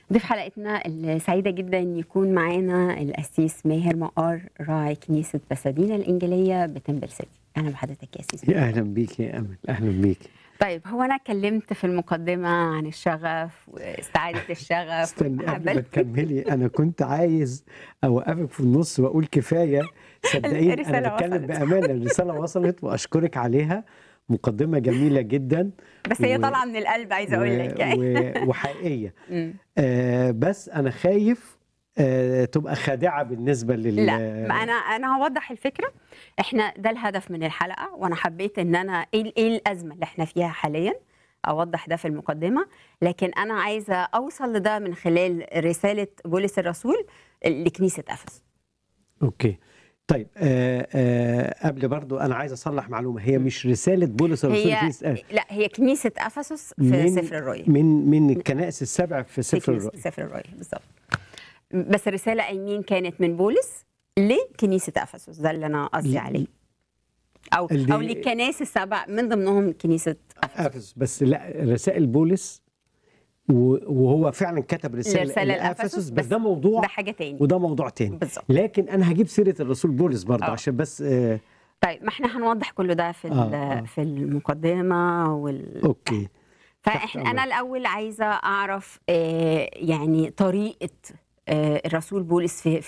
ضيف حلقتنا السعيدة جدا يكون معانا الأسيس ماهر مقار راعي كنيسة بسادينا الإنجيلية بتمبل سيتي أهلا بحضرتك يا أسيس يا اهلا بيك يا امل اهلا بيك طيب هو أنا اتكلمت في المقدمة عن الشغف واستعادة الشغف استني قبل ما والمحبة. تكملي انا كنت عايز اوقفك في النص واقول كفايه صدقيني الرسالة انا بتكلم وصلت. بامانه الرساله وصلت واشكرك عليها مقدمه جميله جدا بس هي و- طالعة من القلب عايزة أقول لك و- يعني و- وحقيقيه مم. آه بس انا خايف آه تبقى خادعه بالنسبه لل لا ما انا انا هوضح الفكره احنا ده الهدف من الحلقه وانا حبيت ان انا ايه ايه الازمه اللي احنا فيها حاليا اوضح ده في المقدمه لكن انا عايزه اوصل لده من خلال رساله بولس الرسول لكنيسه افس اوكي طيب آه آه قبل برضو انا عايز اصلح معلومه هي مش رساله بولس الرسول هي كنيسة- آه، لا هي كنيسه افسس في من- سفر الرؤيا من من الكنائس السبع في في سفر كنيسة الرؤيا سفر الرؤيا بالظبط بس الرساله ايمين كانت من بولس لكنيسه افسس ده اللي انا قصدي ل- عليه او اللي- او للكنائس السبع من ضمنهم كنيسه افسس افسس بس لا رسائل بولس و- وهو فعلا كتب رساله رسالة لافسس لأفسس، بس بس ده موضوع ده حاجه تاني وده موضوع تاني بالظبط لكن انا هجيب سيره الرسول بولس برضه آه. عشان بس آه طيب ما احنا هنوضح كل ده في آه، ال- آه. في المقدمه وال اوكي تحت فاحنا أمرك. انا الاول عايزه اعرف آه، يعني طريقه آه، الرسول بولس في